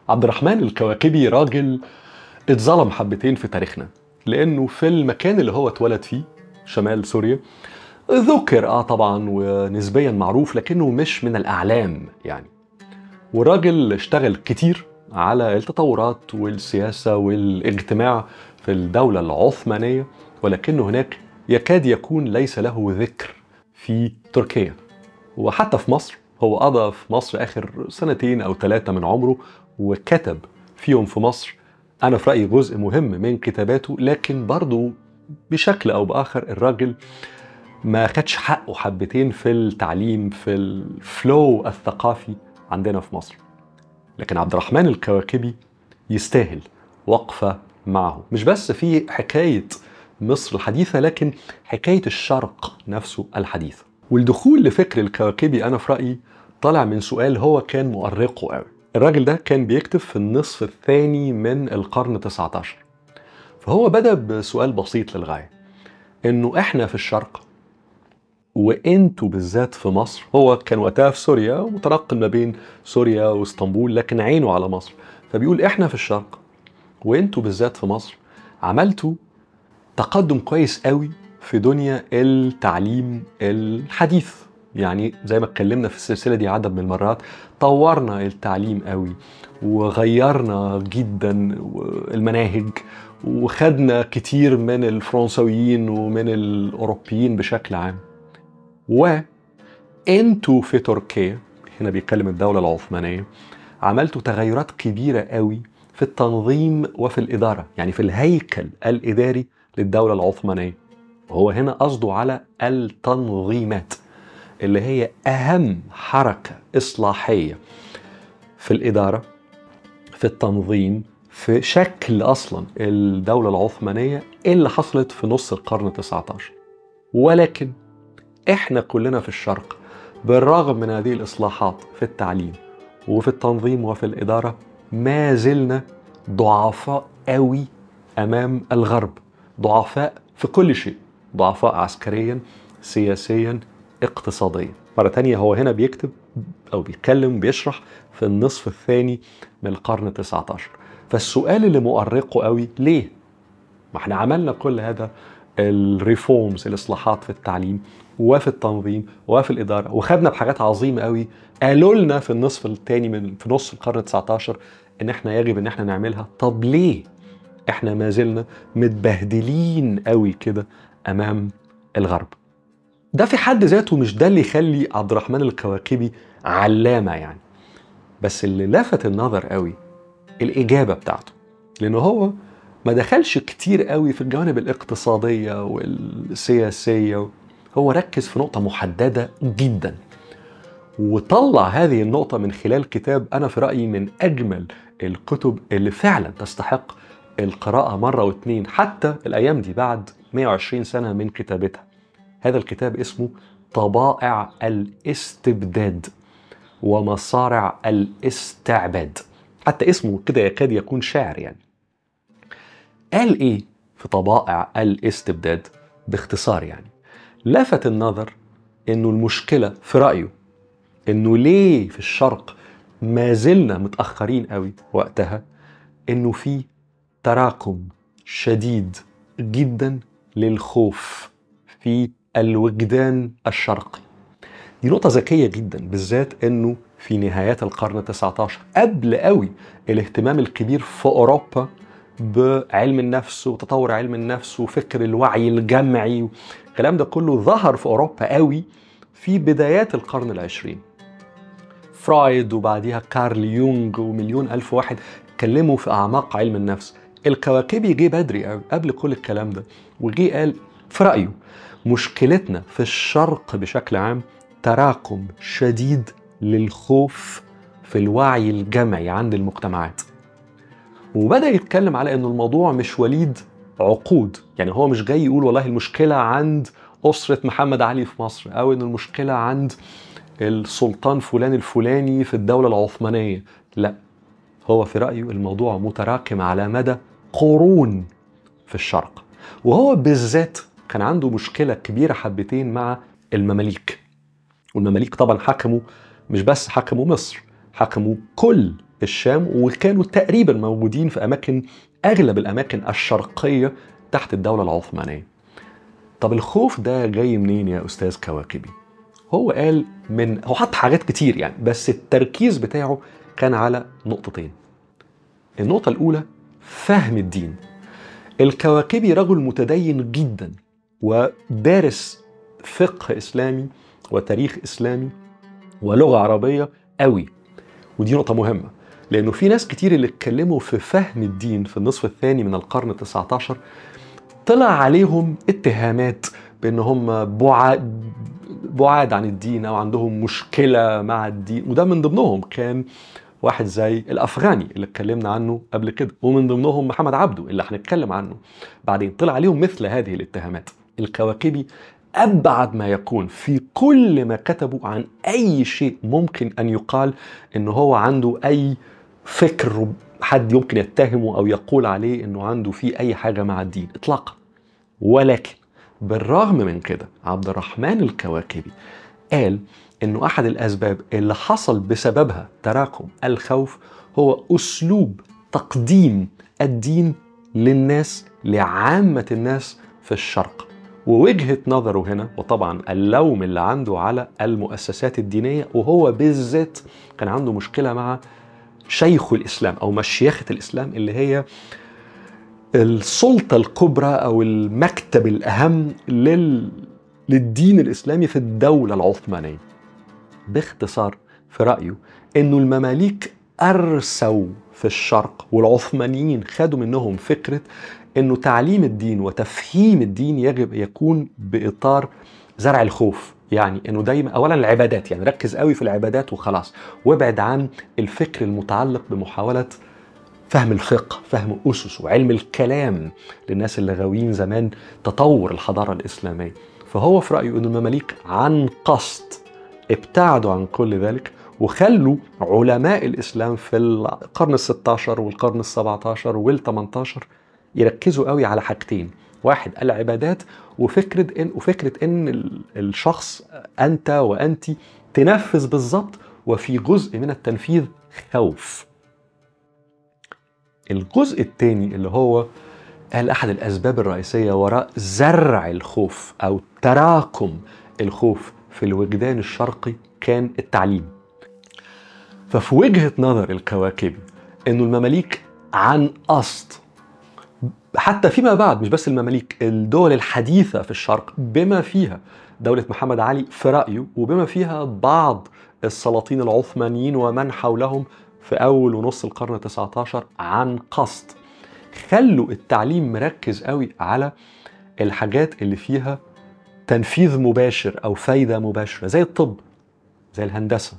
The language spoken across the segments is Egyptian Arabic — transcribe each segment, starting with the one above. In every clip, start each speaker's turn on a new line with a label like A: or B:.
A: عبد الرحمن الكواكبي راجل اتظلم حبتين في تاريخنا لانه في المكان اللي هو اتولد فيه شمال سوريا ذكر اه طبعا ونسبيا معروف لكنه مش من الاعلام يعني والراجل اشتغل كتير على التطورات والسياسه والاجتماع في الدوله العثمانيه ولكنه هناك يكاد يكون ليس له ذكر في تركيا وحتى في مصر هو قضى في مصر اخر سنتين او ثلاثه من عمره وكتب فيهم في مصر انا في رايي جزء مهم من كتاباته لكن برضه بشكل او باخر الراجل ما خدش حقه حبتين في التعليم في الفلو الثقافي عندنا في مصر لكن عبد الرحمن الكواكبي يستاهل وقفة معه مش بس في حكاية مصر الحديثة لكن حكاية الشرق نفسه الحديث والدخول لفكر الكواكبي أنا في رأيي طالع من سؤال هو كان مؤرقه قوي الراجل ده كان بيكتب في النصف الثاني من القرن 19 فهو بدأ بسؤال بسيط للغاية إنه إحنا في الشرق وانتوا بالذات في مصر هو كان وقتها في سوريا ومتنقل ما بين سوريا واسطنبول لكن عينه على مصر فبيقول احنا في الشرق وانتوا بالذات في مصر عملتوا تقدم كويس قوي في دنيا التعليم الحديث يعني زي ما اتكلمنا في السلسله دي عدد من المرات طورنا التعليم قوي وغيرنا جدا المناهج وخدنا كتير من الفرنسويين ومن الاوروبيين بشكل عام وانتوا في تركيا هنا بيتكلم الدولة العثمانية عملتوا تغيرات كبيرة قوي في التنظيم وفي الإدارة يعني في الهيكل الإداري للدولة العثمانية وهو هنا قصده على التنظيمات اللي هي أهم حركة إصلاحية في الإدارة في التنظيم في شكل أصلا الدولة العثمانية اللي حصلت في نص القرن 19 ولكن احنا كلنا في الشرق بالرغم من هذه الاصلاحات في التعليم وفي التنظيم وفي الاداره ما زلنا ضعفاء قوي امام الغرب ضعفاء في كل شيء ضعفاء عسكريا سياسيا اقتصاديا مرة تانية هو هنا بيكتب أو بيتكلم بيشرح في النصف الثاني من القرن 19 فالسؤال اللي مؤرقه قوي ليه؟ ما احنا عملنا كل هذا الريفورمز الاصلاحات في التعليم وفي التنظيم وفي الاداره وخدنا بحاجات عظيمه قوي قالوا لنا في النصف الثاني من في نص القرن 19 ان احنا يجب ان احنا نعملها طب ليه احنا ما زلنا متبهدلين قوي كده امام الغرب ده في حد ذاته مش ده اللي يخلي عبد الرحمن الكواكبي علامه يعني بس اللي لفت النظر قوي الاجابه بتاعته لانه هو ما دخلش كتير قوي في الجوانب الاقتصاديه والسياسيه هو ركز في نقطه محدده جدا وطلع هذه النقطه من خلال كتاب انا في رايي من اجمل الكتب اللي فعلا تستحق القراءه مره واتنين حتى الايام دي بعد 120 سنه من كتابتها هذا الكتاب اسمه طبائع الاستبداد ومصارع الاستعباد حتى اسمه كده يكاد يكون شعر يعني قال ايه في طبائع الاستبداد باختصار يعني لفت النظر انه المشكله في رايه انه ليه في الشرق ما زلنا متاخرين قوي وقتها انه في تراكم شديد جدا للخوف في الوجدان الشرقي دي نقطة ذكية جدا بالذات انه في نهايات القرن 19 قبل قوي الاهتمام الكبير في اوروبا بعلم النفس وتطور علم النفس وفكر الوعي الجمعي الكلام ده كله ظهر في اوروبا قوي في بدايات القرن العشرين فرايد وبعديها كارل يونغ ومليون ألف واحد اتكلموا في أعماق علم النفس الكواكبي جه بدري قوي قبل كل الكلام ده وجي قال في رأيه مشكلتنا في الشرق بشكل عام تراكم شديد للخوف في الوعي الجمعي عند المجتمعات وبدا يتكلم على انه الموضوع مش وليد عقود يعني هو مش جاي يقول والله المشكله عند اسره محمد علي في مصر او ان المشكله عند السلطان فلان الفلاني في الدوله العثمانيه لا هو في رايه الموضوع متراكم على مدى قرون في الشرق وهو بالذات كان عنده مشكله كبيره حبتين مع المماليك والمماليك طبعا حكموا مش بس حكموا مصر حكموا كل الشام وكانوا تقريبا موجودين في اماكن اغلب الاماكن الشرقيه تحت الدوله العثمانيه طب الخوف ده جاي منين يا استاذ كواكبي هو قال من هو حط حاجات كتير يعني بس التركيز بتاعه كان على نقطتين النقطه الاولى فهم الدين الكواكبي رجل متدين جدا ودارس فقه اسلامي وتاريخ اسلامي ولغه عربيه قوي ودي نقطه مهمه لانه في ناس كتير اللي اتكلموا في فهم الدين في النصف الثاني من القرن ال19 طلع عليهم اتهامات بان هم بعاد بعاد عن الدين او عندهم مشكله مع الدين وده من ضمنهم كان واحد زي الافغاني اللي اتكلمنا عنه قبل كده ومن ضمنهم محمد عبده اللي هنتكلم عنه بعدين طلع عليهم مثل هذه الاتهامات الكواكبي ابعد ما يكون في كل ما كتبوا عن اي شيء ممكن ان يقال ان هو عنده اي فكر حد يمكن يتهمه او يقول عليه انه عنده فيه اي حاجه مع الدين اطلاقا ولكن بالرغم من كده عبد الرحمن الكواكبي قال انه احد الاسباب اللي حصل بسببها تراكم الخوف هو اسلوب تقديم الدين للناس لعامه الناس في الشرق ووجهه نظره هنا وطبعا اللوم اللي عنده على المؤسسات الدينيه وهو بالذات كان عنده مشكله مع شيخ الاسلام او مشيخه الاسلام اللي هي السلطه الكبرى او المكتب الاهم لل للدين الاسلامي في الدوله العثمانيه. باختصار في رايه انه المماليك ارسوا في الشرق والعثمانيين خدوا منهم فكره انه تعليم الدين وتفهيم الدين يجب يكون باطار زرع الخوف يعني انه دايما اولا العبادات يعني ركز قوي في العبادات وخلاص وابعد عن الفكر المتعلق بمحاوله فهم الفقه فهم اسس وعلم الكلام للناس اللي غاويين زمان تطور الحضاره الاسلاميه فهو في رايه ان المماليك عن قصد ابتعدوا عن كل ذلك وخلوا علماء الاسلام في القرن ال16 والقرن ال17 وال18 يركزوا قوي على حاجتين واحد العبادات وفكره ان وفكره ان الشخص انت وانت تنفذ بالظبط وفي جزء من التنفيذ خوف الجزء الثاني اللي هو قال احد الاسباب الرئيسيه وراء زرع الخوف او تراكم الخوف في الوجدان الشرقي كان التعليم ففي وجهه نظر الكواكبي انه المماليك عن قصد حتى فيما بعد مش بس المماليك الدول الحديثة في الشرق بما فيها دولة محمد علي في رأيه وبما فيها بعض السلاطين العثمانيين ومن حولهم في أول ونص القرن ال19 عن قصد خلوا التعليم مركز قوي على الحاجات اللي فيها تنفيذ مباشر أو فايدة مباشرة زي الطب زي الهندسة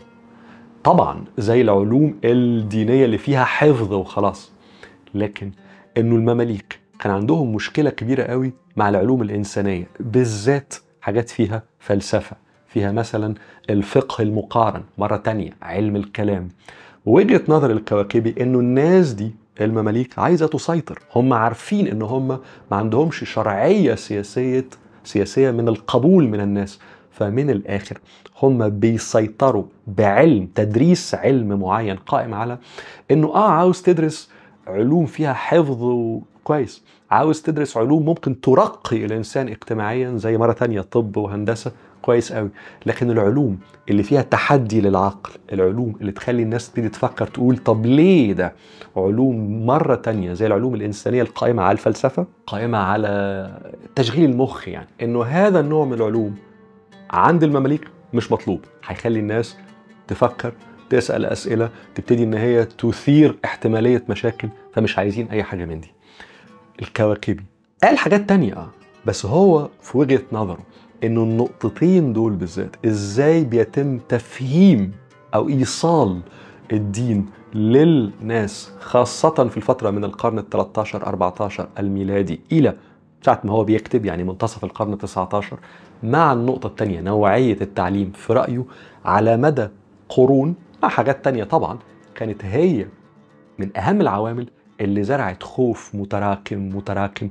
A: طبعا زي العلوم الدينية اللي فيها حفظ وخلاص لكن انه المماليك كان عندهم مشكله كبيره قوي مع العلوم الانسانيه بالذات حاجات فيها فلسفه فيها مثلا الفقه المقارن مره تانية علم الكلام وجهه نظر الكواكبي انه الناس دي المماليك عايزه تسيطر هم عارفين ان هم ما عندهمش شرعيه سياسيه سياسيه من القبول من الناس فمن الاخر هم بيسيطروا بعلم تدريس علم معين قائم على انه اه عاوز تدرس علوم فيها حفظ كويس عاوز تدرس علوم ممكن ترقي الانسان اجتماعيا زي مره تانية طب وهندسه كويس قوي لكن العلوم اللي فيها تحدي للعقل العلوم اللي تخلي الناس تبتدي تفكر تقول طب ليه ده علوم مرة تانية زي العلوم الإنسانية القائمة على الفلسفة قائمة على تشغيل المخ يعني إنه هذا النوع من العلوم عند المماليك مش مطلوب هيخلي الناس تفكر تسأل أسئلة تبتدي إن هي تثير احتمالية مشاكل فمش عايزين أي حاجة من دي الكواكبي قال حاجات تانية اه بس هو في وجهة نظره إنه النقطتين دول بالذات إزاي بيتم تفهيم أو إيصال الدين للناس خاصة في الفترة من القرن ال 13 14 الميلادي إلى ساعة ما هو بيكتب يعني منتصف القرن ال 19 مع النقطة الثانية نوعية التعليم في رأيه على مدى قرون مع حاجات تانية طبعا كانت هي من أهم العوامل اللي زرعت خوف متراكم متراكم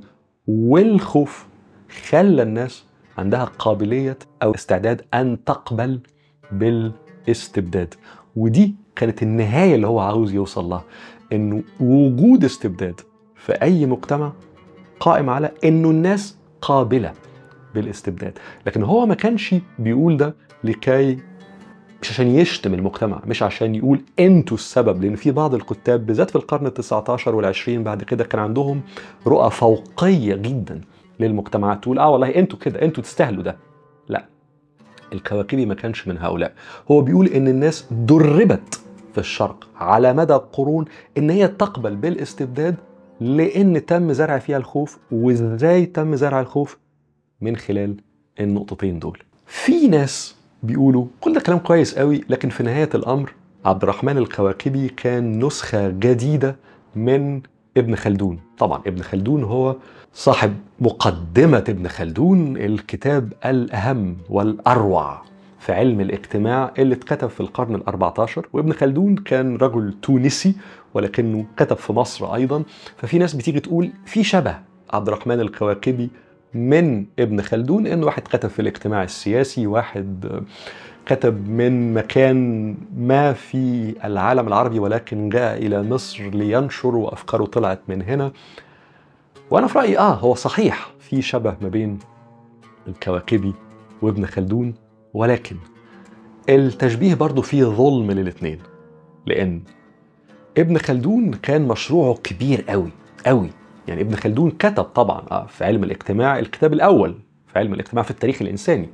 A: والخوف خلى الناس عندها قابلية أو استعداد أن تقبل بالاستبداد ودي كانت النهايه اللي هو عاوز يوصل لها انه وجود استبداد في اي مجتمع قائم على انه الناس قابله بالاستبداد لكن هو ما كانش بيقول ده لكي مش عشان يشتم المجتمع مش عشان يقول انتوا السبب لان في بعض الكتاب بالذات في القرن ال19 وال20 بعد كده كان عندهم رؤى فوقيه جدا للمجتمعات تقول اه والله انتوا كده انتوا تستاهلوا ده لا الكواكبي ما كانش من هؤلاء هو بيقول ان الناس دربت في الشرق على مدى قرون ان هي تقبل بالاستبداد لان تم زرع فيها الخوف وازاي تم زرع الخوف من خلال النقطتين دول في ناس بيقولوا كل ده كلام كويس قوي لكن في نهايه الامر عبد الرحمن الكواكبي كان نسخه جديده من ابن خلدون طبعا ابن خلدون هو صاحب مقدمه ابن خلدون الكتاب الاهم والاروع في علم الاجتماع اللي اتكتب في القرن ال14 وابن خلدون كان رجل تونسي ولكنه كتب في مصر ايضا ففي ناس بتيجي تقول في شبه عبد الرحمن الكواكبي من ابن خلدون انه واحد كتب في الاجتماع السياسي واحد كتب من مكان ما في العالم العربي ولكن جاء الى مصر لينشر وافكاره طلعت من هنا وانا في رايي اه هو صحيح في شبه ما بين الكواكبي وابن خلدون ولكن التشبيه برضه فيه ظلم للاثنين لان ابن خلدون كان مشروعه كبير قوي قوي يعني ابن خلدون كتب طبعا آه في علم الاجتماع الكتاب الاول في علم الاجتماع في التاريخ الانساني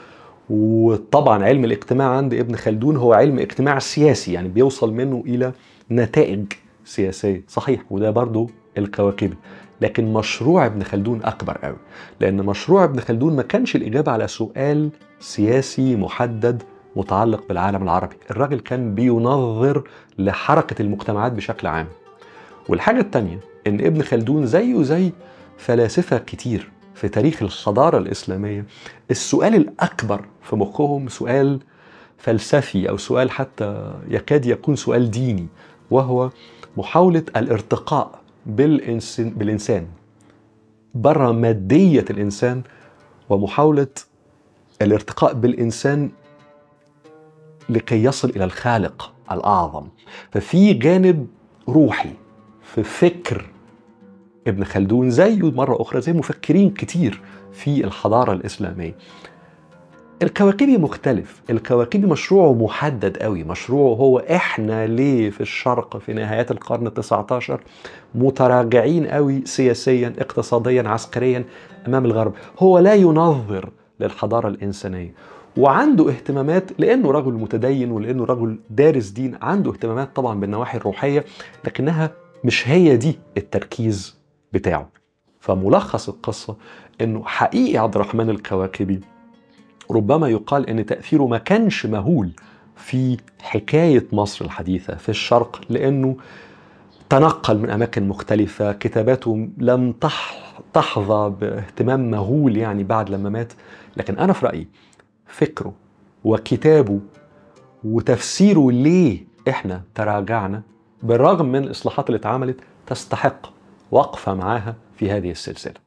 A: وطبعا علم الاجتماع عند ابن خلدون هو علم اجتماع سياسي يعني بيوصل منه الى نتائج سياسيه صحيح وده برضه الكواكبي لكن مشروع ابن خلدون اكبر قوي لان مشروع ابن خلدون ما كانش الاجابه على سؤال سياسي محدد متعلق بالعالم العربي الراجل كان بينظر لحركه المجتمعات بشكل عام والحاجه الثانيه ان ابن خلدون زيه زي فلاسفه كتير في تاريخ الحضاره الاسلاميه السؤال الاكبر في مخهم سؤال فلسفي او سؤال حتى يكاد يكون سؤال ديني وهو محاوله الارتقاء بالإنسان, بالإنسان بره مادية الإنسان ومحاولة الارتقاء بالإنسان لكي يصل إلى الخالق الأعظم ففي جانب روحي في فكر ابن خلدون زيه مرة أخرى زي مفكرين كتير في الحضارة الإسلامية الكواكبي مختلف الكواكبي مشروعه محدد قوي مشروعه هو احنا ليه في الشرق في نهايات القرن ال19 متراجعين قوي سياسيا اقتصاديا عسكريا امام الغرب هو لا ينظر للحضاره الانسانيه وعنده اهتمامات لانه رجل متدين ولانه رجل دارس دين عنده اهتمامات طبعا بالنواحي الروحيه لكنها مش هي دي التركيز بتاعه فملخص القصه انه حقيقي عبد الرحمن الكواكبي ربما يقال ان تاثيره ما كانش مهول في حكايه مصر الحديثه في الشرق لانه تنقل من اماكن مختلفه كتاباته لم تحظى باهتمام مهول يعني بعد لما مات لكن انا في رايي فكره وكتابه وتفسيره ليه احنا تراجعنا بالرغم من الاصلاحات اللي اتعملت تستحق وقفه معاها في هذه السلسله